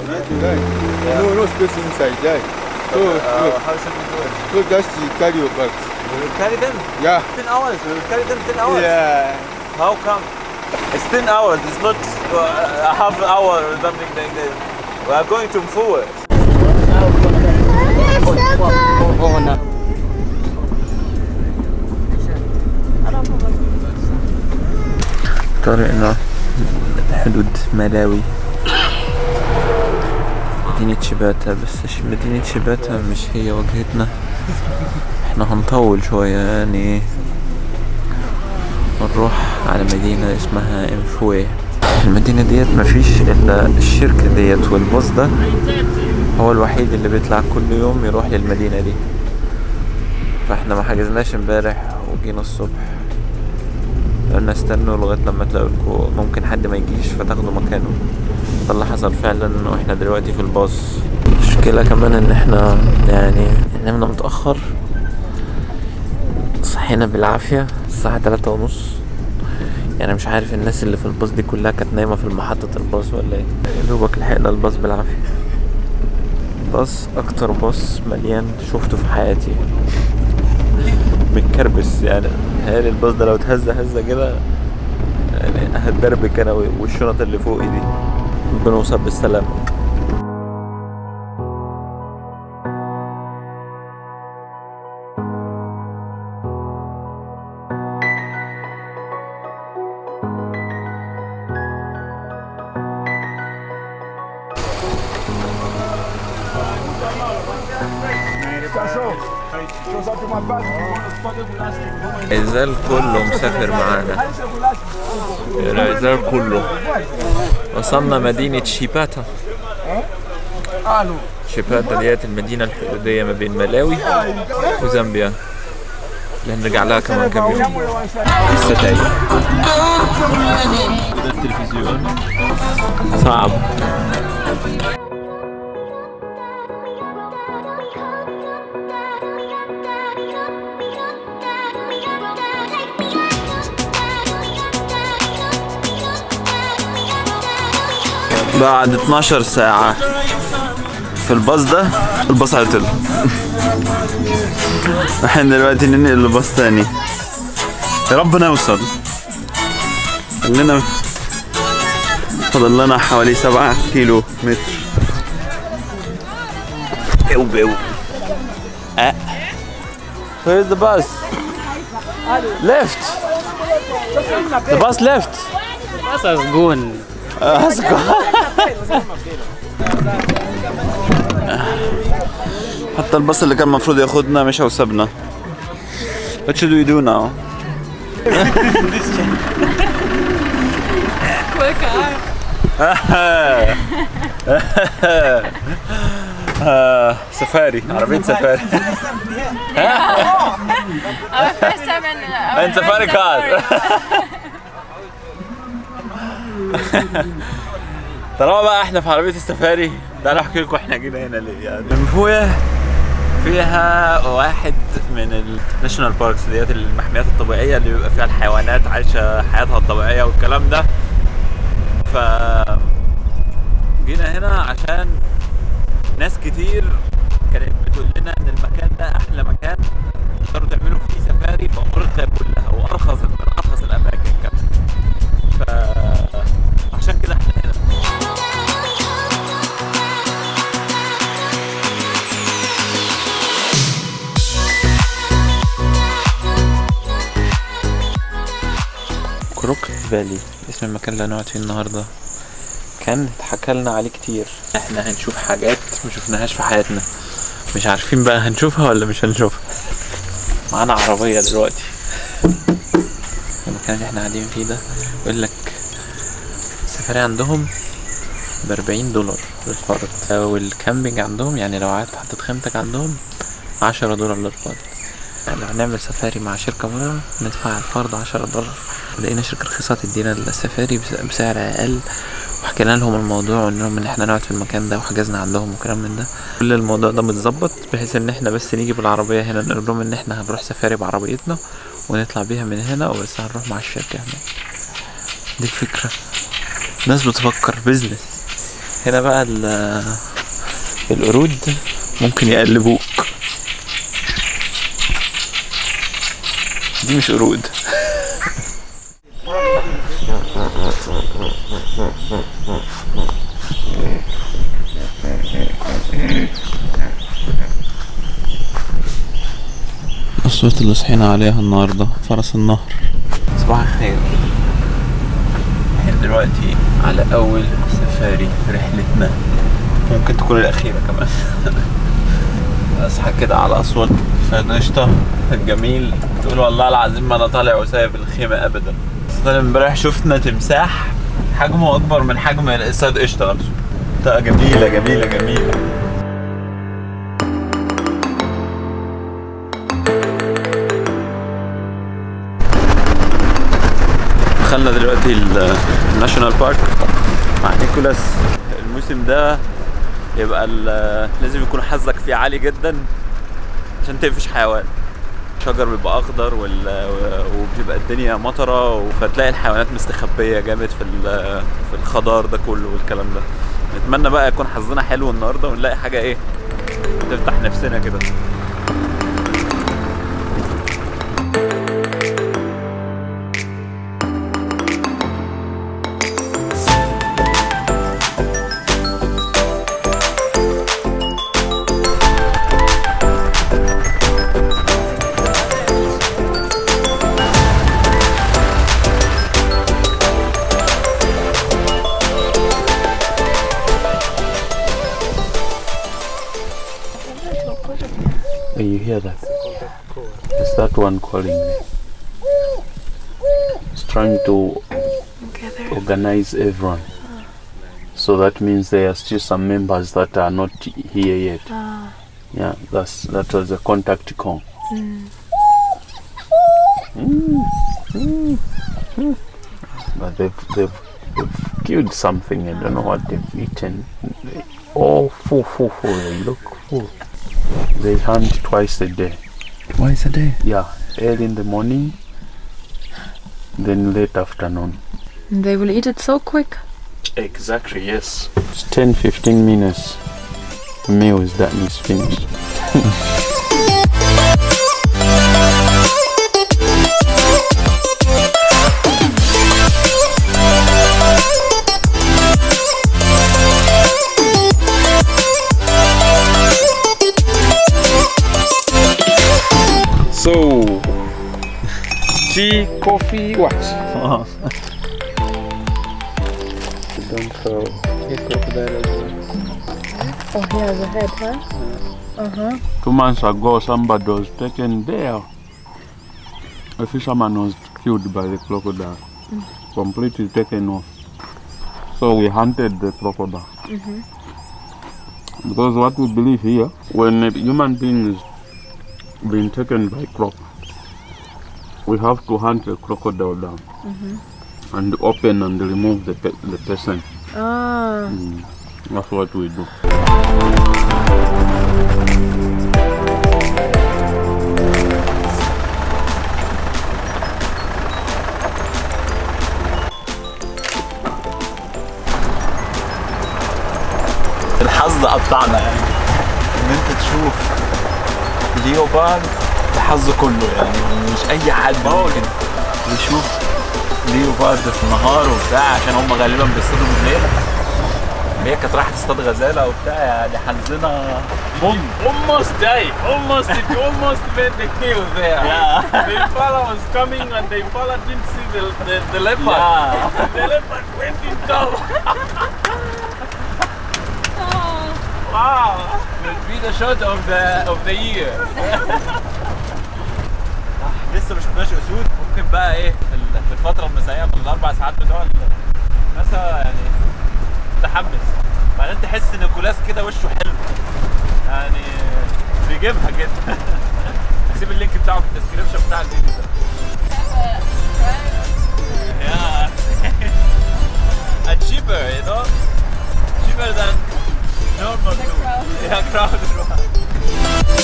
Right to right. No, no space inside. Right. So, Uh, look, how should we do it? so just you carry your bags. We will carry them Yeah. 10 hours. We will carry them 10 hours. Yeah. How come? It's 10 hours. It's not uh, a half hour or something like that. We are going to Mfuwe. طريقنا حدود ملاوي مدينة شباتا بس ش- مدينة شباتا مش هي وجهتنا احنا هنطول شوية يعني ونروح على مدينة اسمها انفوي المدينة ديت مفيش الا الشركة ديت والباص ده هو الوحيد اللي بيطلع كل يوم يروح للمدينة دي فاحنا ما حجزناش امبارح وجينا الصبح قلنا استنوا لغاية لما تلاقوا لكم ممكن حد ما يجيش فتاخدوا مكانه ده اللي حصل فعلا واحنا دلوقتي في الباص المشكلة كمان ان احنا يعني نمنا متأخر صحينا بالعافية الساعة تلاتة ونص يعني مش عارف الناس اللي في الباص دي كلها كانت نايمة في محطة الباص ولا ايه يا دوبك لحقنا الباص بالعافية باص اكتر باص مليان شفته في حياتي متكربس يعني هل الباص ده لو اتهز هزة كده يعني هتدربك انا والشنط اللي فوقي دي بنوصل بالسلامة العزال كله مسافر معانا العزال كله وصلنا مدينة شيباتا شيباتا ديت المدينة الحدودية ما بين ملاوي وزامبيا اللي هنرجع لها كمان كام يوم لسه تايه ده التلفزيون صعب بعد 12 ساعة في الباص ده الباص عطل احنا دلوقتي ننقل لباص تاني يا رب نوصل لنا فاضل لنا حوالي سبعة كيلو متر بيو بيو اه Where's the bus? Left. The bus left. Das ist gut. حتى الباص اللي كان المفروض ياخدنا مشى وسابنا What should we do now? آه، سفاري عربية سفاري Aber fester, wenn. aber Ein Safari Card. طالما بقى احنا في عربية السفاري تعالوا احكي لكم احنا جينا هنا ليه يعني المفوية فيها واحد من الناشونال باركس ديت المحميات الطبيعية اللي بيبقى فيها الحيوانات عايشة حياتها الطبيعية والكلام ده ف جينا هنا عشان ناس كتير كانت بتقول لنا ان المكان ده احلى مكان تقدروا تعملوا فيه سفاري في افريقيا كلها وارخص من ارخص الاماكن كمان فعشان كده احنا هنا كروك فالي اسم المكان اللي هنقعد فيه النهارده كان اتحكى لنا عليه كتير احنا هنشوف حاجات ما شفناهاش في حياتنا مش عارفين بقى هنشوفها ولا مش هنشوفها معانا عربية دلوقتي المكان اللي احنا قاعدين فيه ده يقول لك السفرية عندهم بأربعين دولار للفرد والكامبينج عندهم يعني لو قعدت حطيت خيمتك عندهم عشرة دولار للفرد يعني لو هنعمل سفاري مع شركة بره ندفع الفرد عشرة دولار لقينا شركة رخيصة تدينا السفاري بس- بسعر أقل وحكينا لهم الموضوع وقلنا لهم ان احنا نقعد في المكان ده وحجزنا عندهم وكلام من ده كل الموضوع ده متظبط بحيث ان احنا بس نيجي بالعربية هنا نقول لهم ان احنا هنروح سفاري بعربيتنا ونطلع بيها من هنا وبس هنروح مع الشركة هناك دي الفكرة ناس بتفكر بيزنس هنا بقى ال- القرود ممكن يقلبوك دي مش قرود الصوت اللي صحينا عليها النهاردة فرس النهر صباح الخير احنا دلوقتي على أول سفاري في رحلتنا ممكن تكون الأخيرة كمان أصحى كده على أسوان سيد قشطة الجميل تقول والله العظيم ما أنا طالع وسايب الخيمة أبدا بس أنا امبارح شفنا تمساح حجمه أكبر من حجم السيد قشطة نفسه ده جميلة جميلة جميلة دخلنا دلوقتي ال- الناشونال بارك مع نيكولاس الموسم ده يبقى ال- لازم يكون حظك فيه عالي جدا عشان تقفش حيوان الشجر بيبقى اخضر وال... وبيبقى الدنيا مطره فتلاقي الحيوانات مستخبيه جامد في ال- في الخضار ده كله والكلام ده نتمنى بقى يكون حظنا حلو النهارده ونلاقي حاجه ايه تفتح نفسنا كده You hear that? Is that one calling me? It's trying to organize everyone. So that means there are still some members that are not here yet. Yeah, that's that was a contact call. Mm, mm, mm. But they've, they've they've killed something. I don't know what they've eaten. They all full, full, full. They look full. They hunt twice a day. Twice a day. Yeah, early in the morning, then late afternoon. They will eat it so quick. Exactly, yes. It's 10 15 minutes. The meal is done, is finished. So, tea, coffee, what? Don't throw Oh, yeah, the head, huh? Two months ago, somebody was taken there. A fisherman was killed by the crocodile, completely taken off. So we hunted the crocodile. Because what we believe here, when a human being is being taken by croc, we have to hunt the crocodile down and open and remove the, pe- the person. Ah. That's what we do. الحظ قطعنا يعني ان انت تشوف ليوبارد الحظ كله يعني مش اي حد ممكن يشوف ليوبارد في النهار وبتاع عشان هم غالبا بيصطادوا بالليل هي كانت رايحه تصطاد غزاله وبتاع يعني حظنا بوم Almost died. Almost, it almost made the kill there. Yeah. The impala was coming and the impala didn't see the, the, the leopard. Yeah. The leopard went in top. wow. Will be the shot of the of the year. لسه ما شفناش اسود ممكن بقى ايه في ال- في الفتره المسائيه في الاربع ساعات بتوع مثلا يعني متحمس بعدين تحس ان كولاس كده وشه حلو يعني بيجيبها كده هسيب اللينك بتاعه في الديسكربشن بتاع الفيديو ده Yeah. and cheaper, you know? Cheaper than normal food. Yeah, crowded one.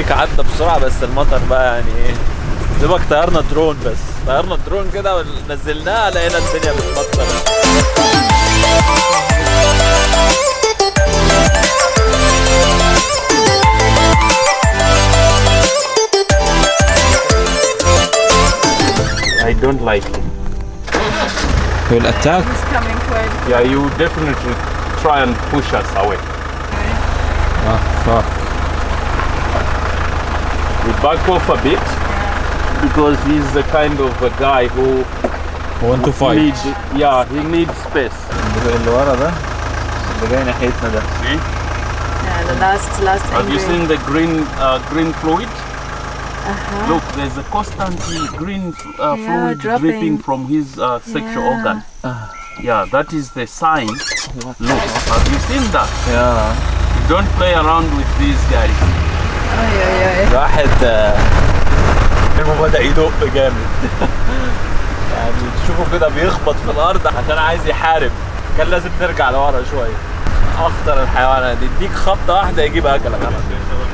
البريك عدى بسرعه بس المطر بقى يعني ايه دوبك طيرنا درون بس طيرنا درون كده ونزلناه لقينا الدنيا بتمطر I don't like it. will attack It's coming quite. Yeah, you definitely try and push us away. ah fuck We back off a bit because he's the kind of a guy who want to needs yeah he needs space. اللي ورا ده اللي جاي ناحيتنا ده Yeah, the last last Have you angry. seen the green uh, green fluid? Uh-huh. Look, there's a constantly green uh, Yeah, fluid dropping. dripping from his uh, sexual Yeah. organ. Yeah, that is the sign. Look, have you seen that? يا Don't play around with these guys. Ay, ay, ay. واحد دمه بدأ يدق جامد يعني تشوفه كده بيخبط في الأرض عشان عايز يحارب كان لازم نرجع لورا شوية أخطر الحيوانات دي يديك خبطة واحدة يجيب أكلك على طول.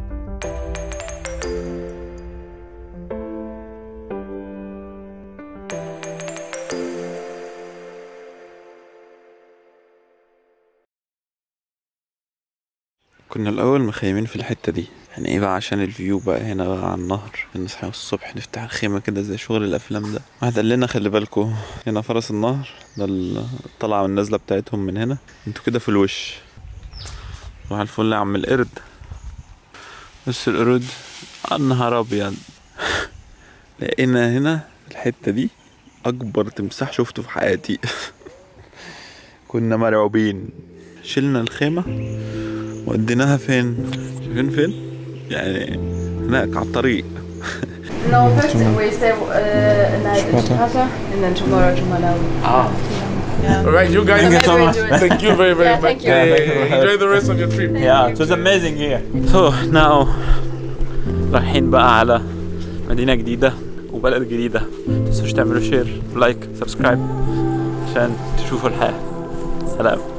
كنا الأول مخيمين في الحتة دي يعني ايه بقى عشان الفيو بقى هنا بقى على النهر نصحى الصبح نفتح الخيمة كده زي شغل الأفلام ده واحد قال لنا خلي بالكوا هنا فرس النهر ده الطلعة والنازلة بتاعتهم من هنا انتوا كده في الوش صباح الفل يا عم القرد بص القرود آه، النهار أبيض لقينا هنا في الحتة دي أكبر تمساح شفته في حياتي كنا مرعوبين شلنا الخيمة وديناها فين شايفين فين يعني هناك على الطريق No, first we stay uh, in Jakarta and then tomorrow to Malawi. All right, you guys. Thank you so much. Thank you very, very Yeah, much. thank you. Hey, thank you for enjoy the rest of your trip. Yeah, it was amazing here. So now رايحين بقى على مدينة جديدة وبلد جديدة متنسوش تعملوا شير لايك سبسكرايب عشان تشوفوا الحياة سلام